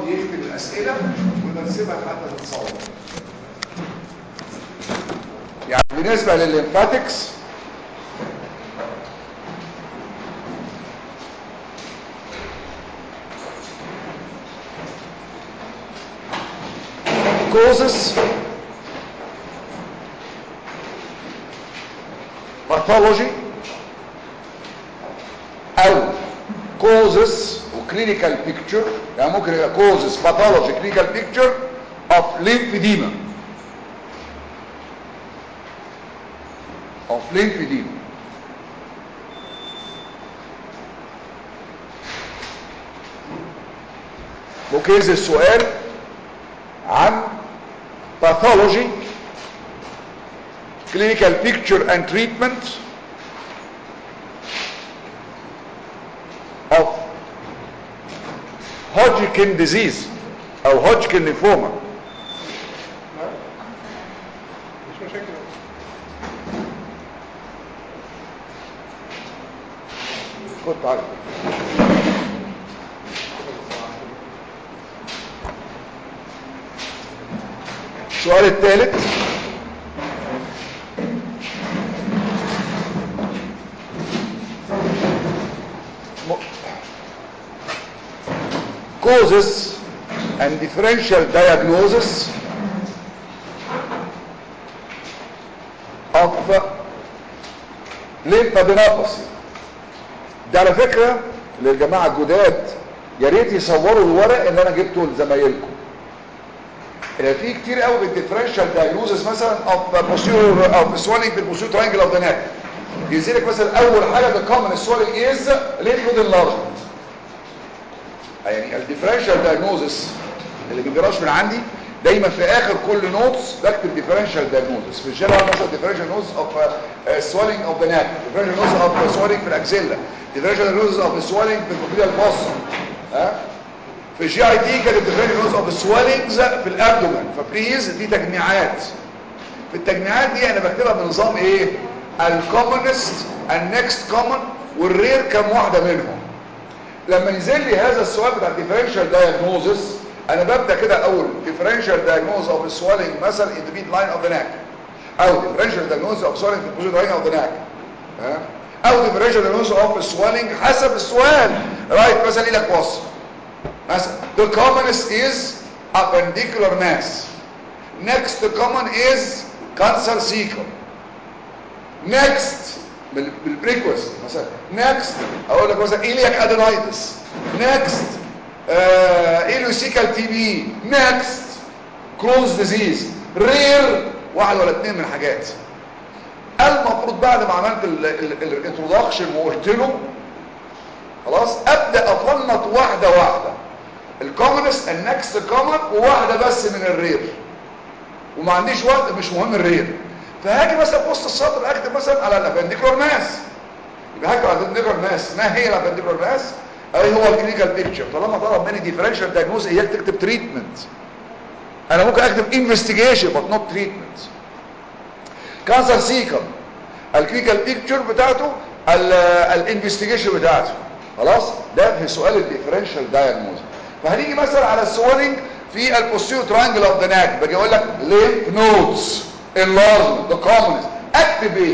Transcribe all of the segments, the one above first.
يكتب الاسئله ونرسمها حتى تتصور يعني بالنسبه للليمفاتكس causes pathology او causes وclinical picture يعني ممكن يبقى causes pathology clinical picture of lymphedema of lymphedema ممكن ينزل السؤال عن pathology clinical picture and treatment of Hodgkin disease او Hodgkin lymphoma مش مشاكل خد تعالى السؤال الثالث causes and differential diagnosis of lymphadenopathy ده على فكرة للجماعة الجداد يا ريت يصوروا الورق اللي انا جبته لزمايلكم اللي فيه كتير قوي بالديفرنشال دايجنوزس مثلا اوف بوستيرور اوف سوالينج في البوستيرور ترانجل اوف ذا نيك ينزل لك مثلا اول حاجه ذا كومن سوالينج از ليمف انلارجمنت يعني الديفرنشال دايجنوزس اللي بيجراش من عندي دايما في اخر كل نوتس بكتب ديفرنشال دايجنوزس في الجنرال مثلا ديفرنشال نوتس اوف سوالينج اوف ذا نيك ديفرنشال نوتس اوف سوالينج في الاكسيلا ديفرنشال دايجنوزس اوف سوالينج في الكوكليا الباصه ها في الجي اي تي كانت ديفرنشال نوتس اوف سوالينجز في الابدومن فبليز دي تجميعات في التجميعات دي انا بكتبها بنظام ايه الكومنست النكست كومن والرير كم واحده منهم لما ينزل لي هذا السؤال بتاع الديفرنشال دايجنوزس انا ببدا كده اول ديفرنشال دايجنوز اوف سوالينج مثلا ان ذا ميد لاين اوف ذا نيك او ديفرنشال دايجنوز اوف سوالينج في البوزيشن لاين اوف ذا نيك او ديفرنشال دايجنوز اوف سوالينج حسب السؤال رايت مثلا لك وصف مثلا the commonest is appendicular mass next the common is cancer sequel next بالبريكوست مثلا next اقول لك مثلا iliac adenitis next اليوسيكال تي بي next كرونز ديزيز رير واحد ولا اتنين من حاجات المفروض بعد ما عملت الانترودكشن وقلت له خلاص ابدا افنط واحده واحده الكومنست النكست كومن وواحده بس من الرير وما عنديش وقت مش مهم الرير فهاجي مثلا في وسط السطر اكتب مثلا على الابنديكولار ماس يبقى هكتب على الابنديكولار ماس ما هي الابنديكولار ماس اي هو الكلينيكال بيكتشر طالما طلب مني ديفرنشال دايجنوز اياك تكتب تريتمنت انا ممكن اكتب انفستيجيشن بس نوت تريتمنت كانسر سيكم الكلينيكال بيكتشر بتاعته الانفستيجيشن بتاعته خلاص ده في سؤال الديفرنشال دايجنوز فهنيجي مثلا على السوالينج في البوستيريور ترانجل اوف ذا ناك باجي اقول لك ليمف نودز enlargement the commonest اكتب ايه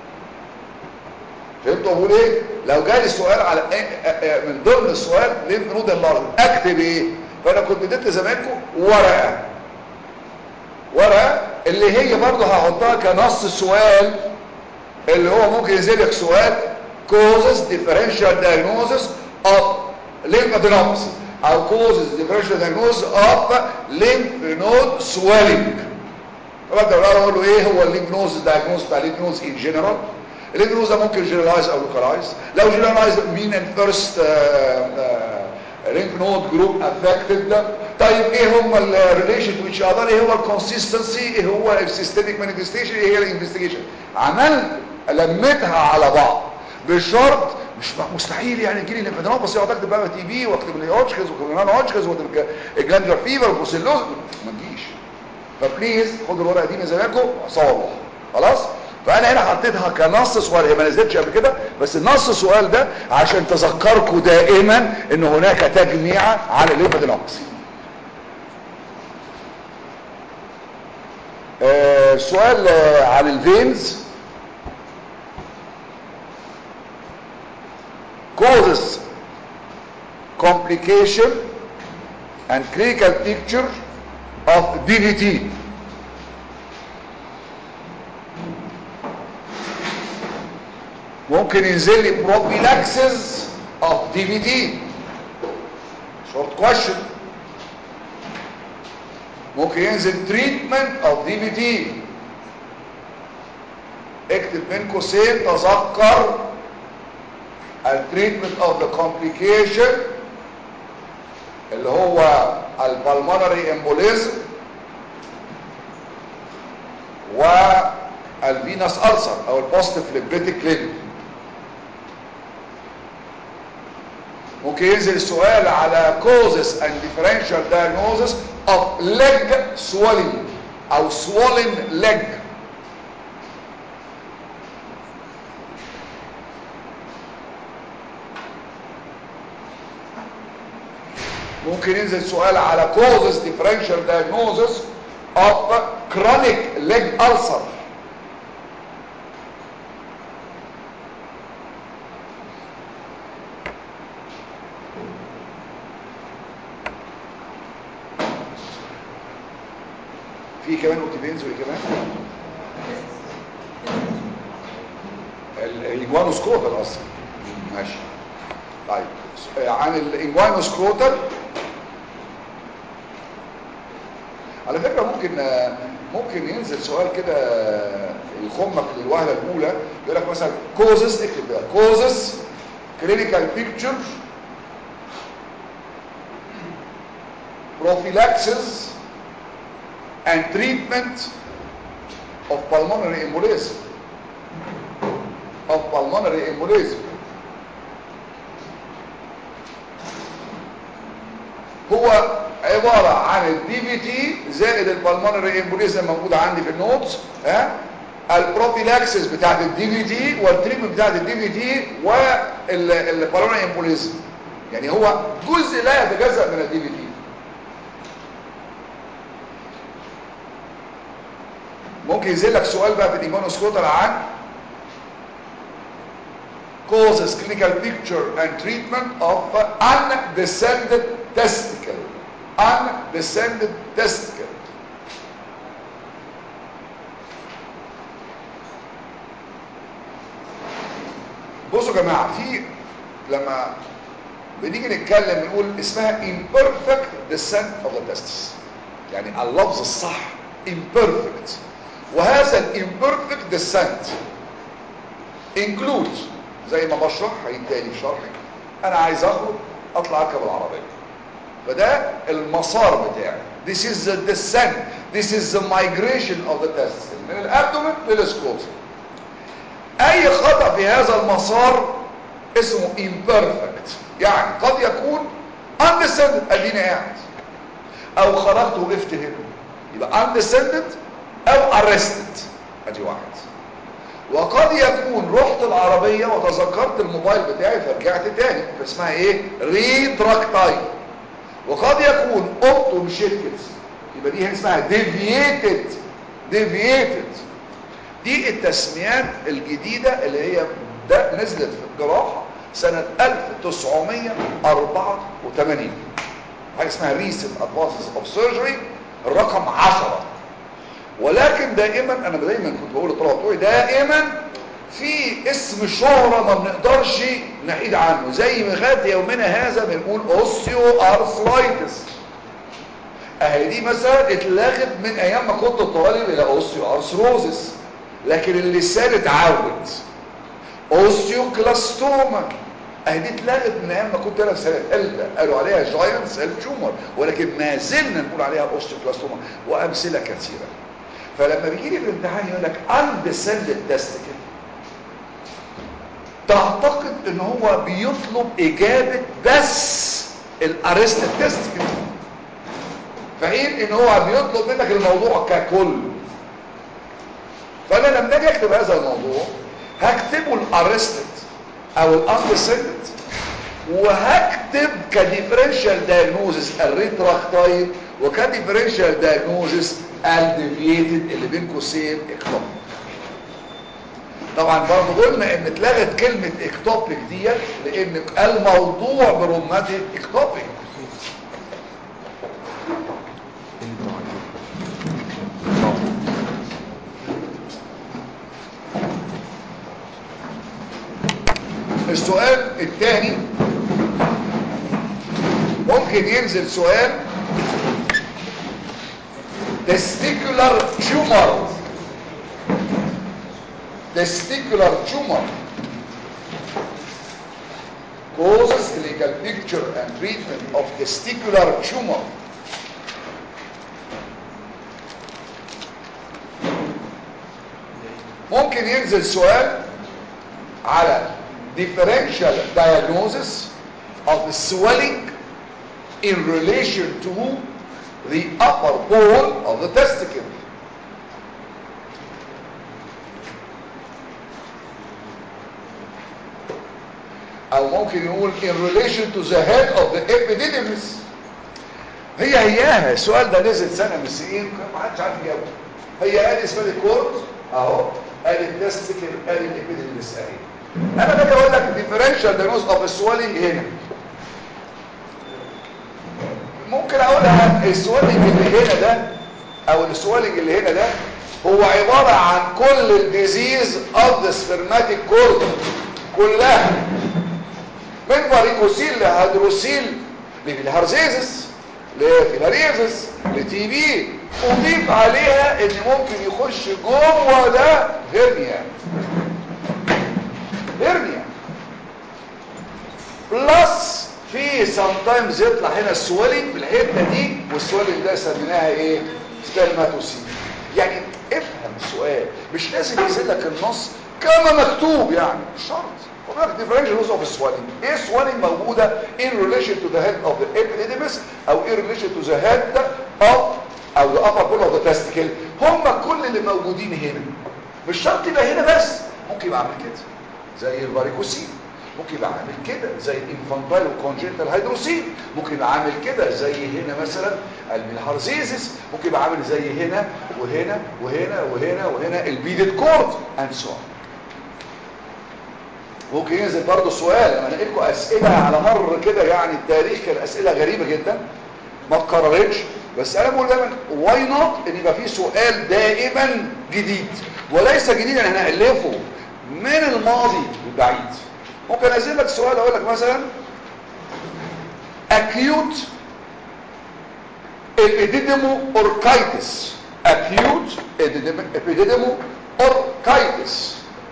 فهمت اقول ايه لو جالي السؤال على إيه من ضمن السؤال ليمف نود enlargement اكتب ايه فانا كنت اديت لزمايلكم ورقه ورقه اللي هي برضه هحطها كنص السؤال اللي هو ممكن ينزل لك سؤال causes differential diagnosis of lymphadenopathy او causes differential diagnosis of lymph node swelling ببدا بقى اقول له ايه هو الليمف نوز دايجنوز بتاع الليمف نوز ان جنرال الليمف نوز ده ممكن جنرالايز او لوكالايز لو جنرالايز مين الفيرست ليمف نود جروب افكتد طيب ايه هم الريليشن تو ايتش اذر ايه هو الكونسيستنسي ايه هو السيستميك مانيفستيشن ايه هي الانفستيجيشن عملت لميتها على بعض بالشرط مش مستحيل يعني تجيلي الليمفادينوم بس اقعد اكتب بقى تي بي واكتب الهوتشكنز وكرونان هوتشكنز واكتب الجلاندولار فيفر وبروسيلوز ما تجيش فبليز خدوا الورقه دي من زمانكم صوروها خلاص فانا هنا حطيتها كنص سؤال هي ما نزلتش قبل كده بس النص السؤال ده عشان تذكركم دائما ان هناك تجميعه على الليمفادينوبسي آه سؤال آه عن الفينز causes complication and clinical picture of DVT ممكن ينزل لي prophylaxis of DVT short question ممكن ينزل treatment of DVT اكتب بين قوسين تذكر التريتمنت اوف ذا complication اللي هو البلمونري امبوليزم والفينس ألسر او البوست فليبريتيك ليد ممكن ينزل السؤال على causes and differential diagnosis of leg swelling او swollen leg ممكن ينزل سؤال على causes differential diagnosis of chronic leg ulcer في كمان اوتيبينز وايه كمان الانجوانوسكروتال اصلا ماشي طيب عن الانجوانوسكروتال على فكرة ممكن ممكن ينزل سؤال كده يخمك للوهلة الأولى يقول لك مثلا causes اكتب كده causes clinical picture prophylaxis and treatment of pulmonary embolism of pulmonary embolism هو عبارة عن الدي في تي زائد البلمونري امبوليزم موجود عندي في النوتس ها البروفيلاكسس بتاعت الدي في تي والتريتمنت بتاعت الدي في تي والبلمونري امبوليزم يعني هو جزء لا يتجزأ من الدي في تي ممكن ينزل لك سؤال بقى في الايمونوسكوتر عن causes clinical picture and treatment of undescended testicle undescended testicle بصوا يا جماعه في لما بنيجي نتكلم نقول اسمها imperfect descent of the testis يعني اللفظ الصح imperfect وهذا الامبرفكت descent include زي ما بشرح هيتاني في شرحي انا عايز اخرج اطلع اركب العربيه فده المسار بتاعي this is the descent this is the migration of the testis من الابدومن للسكوت اي خطأ في هذا المسار اسمه imperfect يعني قد يكون undescended اديني قاعد او خرجت وقفت هنا يبقى undescended او arrested ادي واحد وقد يكون رحت العربية وتذكرت الموبايل بتاعي فرجعت تاني فاسمها ايه ريتراكتايل وقد يكون قمت ومشيت كده يبقى دي اسمها ديفييتد ديفييتد دي التسميات الجديدة اللي هي ده نزلت في الجراحة سنة 1984 حاجة اسمها ريسنت ادفانسز اوف سيرجري الرقم 10 ولكن دائما انا دايما كنت بقول للطلبه بتوعي دائما في اسم شهرة ما بنقدرش نحيد عنه زي ما خد يومنا هذا بنقول اوستيو ارثرايتس اهي دي مثلا اتلغت من ايام ما كنت طالب الى اوستيو ارثروزس لكن اللسان اتعود اوستيو كلاستوما اهي دي اتلغت من ايام ما كنت انا في سنه ثالثه قالوا عليها جاينت سيل تيومر ولكن ما زلنا نقول عليها اوستيو كلاستوما وامثله كثيره فلما بيجي لي في الامتحان يقول لك undescended testicle تعتقد ان هو بيطلب اجابة بس الارستد تستيكل فحين ان هو بيطلب منك الموضوع ككل فانا لما اجي اكتب هذا الموضوع هكتبه الارستد او الاندسندد وهكتب اكتب كديفرنشال دايجنوزس الريتراكتايد وكديفرنشال دايجنوزس الديفييتد اللي بين قوسين اكتوبيك طبعا برضه قلنا ان اتلغت كلمة اكتوبيك ديت لان الموضوع بروماتيك اكتوبيك السؤال الثاني ممكن ينزل سؤال testicular tumor testicular tumor causes clinical picture and treatment of testicular tumor ممكن ينزل سؤال على differential diagnosis of the swelling in relation to the upper pole of the testicle او ممكن يقول in relation to the head of the epididymis هي هياها السؤال ده نزل سنة من السنين ما حدش عارف يجاوب هي ادي اسمها الكورد اهو ادي التستيكل ادي الابيديديمس اهي انا باجي اقول لك ديفرنشال دايجنوز اوف السوالينج هنا ممكن اقولها السوالينج اللي هنا ده او السوالينج اللي هنا ده هو عبارة عن كل الديزيز اوف ذا سبرماتيك كورد كلها من فاريكوسيل لهيدروسيل لفيلهارزيزس لفيلاريزس لتي بي اضيف عليها ان ممكن يخش جوه ده هرنيا هرنيا بلس في سام تايمز يطلع هنا السوالينج في الحته دي والسوالينج ده سميناها ايه سبرماتوسين يعني افهم السؤال مش لازم ينزل لك النص كما مكتوب يعني مش شرط هناك differential of swelling ايه swelling موجودة in relation to the head of the epididymis او in relation to the head of او the upper pole of the testicle هم كل اللي موجودين هنا مش شرط يبقى هنا بس ممكن يبقى عامل كده زي الفاريكوسين ممكن يبقى عامل كده زي الانفانتايل وكونجنتال هيدروسين ممكن يبقى عامل كده زي هنا مثلا الميلهارزيزس ممكن يبقى عامل زي هنا وهنا وهنا وهنا وهنا البيدد كورد اند سو ممكن ينزل برضه سؤال انا لكم اسئله على مر كده يعني التاريخ كان اسئله غريبه جدا ما اتكررتش بس انا بقول دايما واي نوت ان يبقى في سؤال دائما جديد وليس جديدا انا هالفه من الماضي البعيد ممكن انزل لك سؤال اقول لك مثلا acute epididimo orchitis acute epididimo orchitis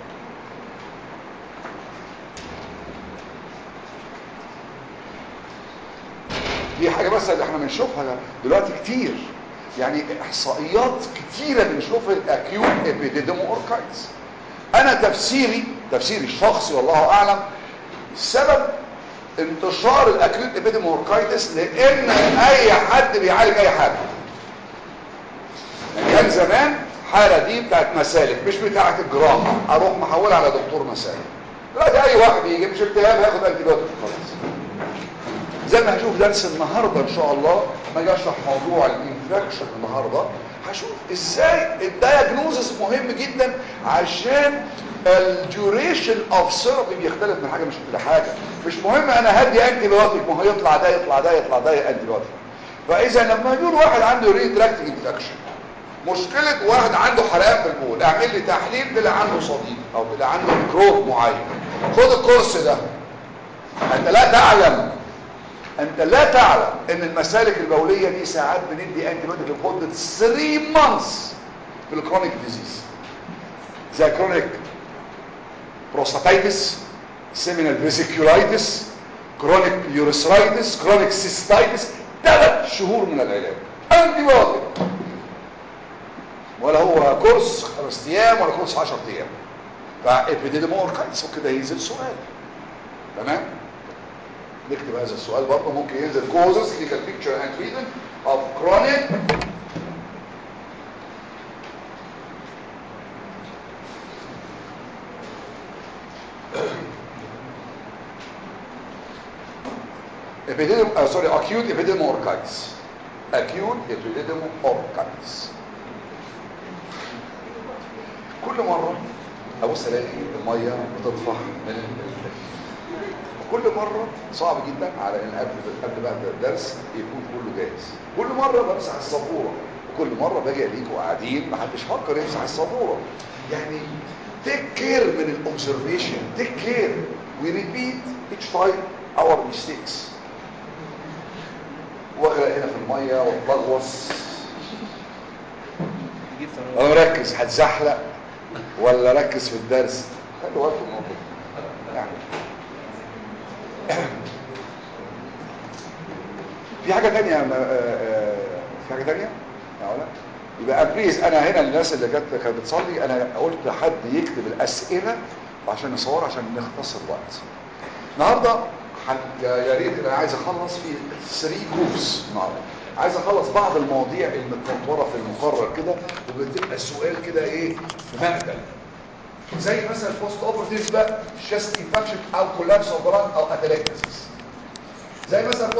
دي حاجة بس اللي احنا بنشوفها دلوقتي كتير يعني احصائيات كتيرة بنشوفها الاكيوت ابيديديمو اوركايتس انا تفسيري تفسيري الشخصي والله اعلم سبب انتشار الاكيوت ابيديديمو اوركايتس لان اي حد بيعالج اي حاجة يعني كان زمان حالة دي بتاعت مسالك مش بتاعت الجراحة اروح محولها على دكتور مسالك دلوقتي اي واحد يجي مش التهاب هياخد انتيبيوتيك خلاص زي ما هشوف درس النهاردة ان شاء الله ما اجي اشرح موضوع الانفكشن النهاردة هشوف ازاي الدايجنوزس مهم جدا عشان الديوريشن اوف ثيرابي بيختلف من حاجه مش لحاجه مش مهم انا هدي انتي بايوتيك ما هو يطلع ده يطلع ده يطلع ده انتي بايوتيك فاذا لما يقول واحد عنده ريتراكت انفكشن مشكلة واحد عنده حرقان في البول اعمل لي تحليل طلع عنده صديد او طلع عنده ميكروب معين خد الكورس ده انت لا تعلم انت لا تعلم ان المسالك البوليه دي ساعات بندي انتي بايوتيك لمده 3 مانثs في الكرونيك ديزيز زي كرونيك بروستاتايتس سيمينال فيسيكولايتس كرونيك يوريثرايتس كرونيك سيستايتس ثلاث شهور من العلاج انتي بايوتيك ولا هو كورس خمس ايام ولا كورس 10 ايام فابيديديمو اوركايتس وكده ينزل سؤال تمام نكتب هذا السؤال برضه ممكن ينزل causes clinical picture and treatment of chronic ابيديدم آه سوري اكيوت ابيديدم اوركايتس اكيوت ابيديدم اوركايتس كل مره ابص الاقي الميه بتطفح من الفلتر كل مرة صعب جدا على ان قبل قبل بقى الدرس يكون كله جاهز كل مرة بمسح السبورة وكل مرة باجي الاقيكم قاعدين محدش فكر يمسح السبورة يعني تيك كير من الاوبزرفيشن تيك كير وي ريبيت each time our mistakes واغرق هنا في المية واتلغوص يجيب ثروات انا مركز هتزحلق ولا ركز في الدرس خلوا بالكم من الموضوع يعني في حاجة تانية ما- آه، آه، في حاجة تانية يا ولا يبقى بليز انا هنا الناس اللي جت كانت بتصلي انا قلت حد يكتب الاسئلة عشان نصور عشان نختصر الوقت النهارده هن- يا يا ريت انا عايز اخلص في 3 جروبس النهارده عايز اخلص بعض المواضيع المتنطوره في المقرر كده وبتبقى السؤال كده ايه في مقتل زي مثلا البوست اوبرتيف بقى شيست انفكشن او كولابس اوف او اتلاكتس زي مثلا